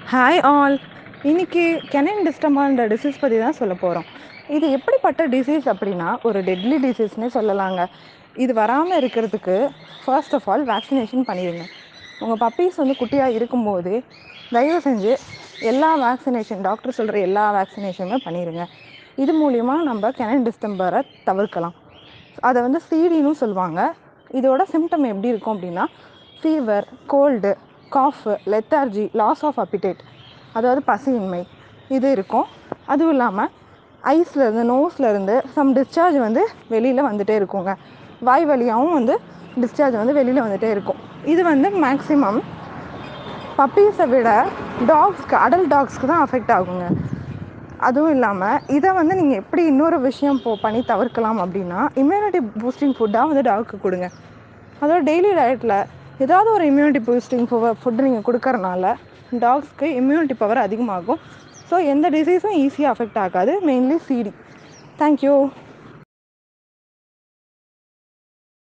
hi all இன்னைக்கு canine டிஸ்டமான்ற disease பற்றி தான் சொல்ல போகிறோம் இது எப்படிப்பட்ட டிசீஸ் அப்படின்னா ஒரு டெட்லி டிசீஸ்னே சொல்லலாங்க இது வராமல் இருக்கிறதுக்கு ஃபர்ஸ்ட் ஆஃப் ஆல் வேக்சினேஷன் பண்ணிடுங்க உங்கள் பப்பீஸ் வந்து குட்டியாக இருக்கும்போது தயவு செஞ்சு எல்லா வேக்சினேஷன் டாக்டர் சொல்கிற எல்லா வேக்சினேஷனுமே பண்ணிடுங்க இது மூலிமா நம்ம கெனன் டிஸ்டம்பரை தவிர்க்கலாம் அதை வந்து சீடின்னு சொல்லுவாங்க இதோட சிம்டம் எப்படி இருக்கும் அப்படின்னா fever cold cough lethargy loss of appetite அதாவது பசியின்மை இது இருக்கும் அதுவும் இல்லாமல் ஐஸ்லேருந்து நோஸ்லேருந்து சம் டிஸ்சார்ஜ் வந்து வெளியில் வந்துகிட்டே இருக்குங்க வாய் வழியாகவும் வந்து டிஸ்சார்ஜ் வந்து வெளியில் வந்துகிட்டே இருக்கும் இது வந்து மேக்ஸிமம் பப்பீஸை விட டாக்ஸ்க்கு அடல்ட் டாக்ஸ்க்கு தான் அஃபெக்ட் ஆகுங்க அதுவும் இல்லாமல் இதை வந்து நீங்கள் எப்படி இன்னொரு விஷயம் போ பண்ணி தவிர்க்கலாம் அப்படின்னா இம்யூனிட்டி பூஸ்டிங் ஃபுட்டாக வந்து டாக்கு கொடுங்க அதோட டெய்லி டயட்டில் ஏதாவது ஒரு இம்யூனிட்டி பூஸ்டிங் ஃபுட்டு நீங்கள் கொடுக்கறனால டாக்ஸ்க்கு இம்யூனிட்டி பவர் அதிகமாகும் ஸோ எந்த டிசீஸும் ஈஸியாக அஃபெக்ட் ஆகாது மெயின்லி சிடி தேங்க்யூ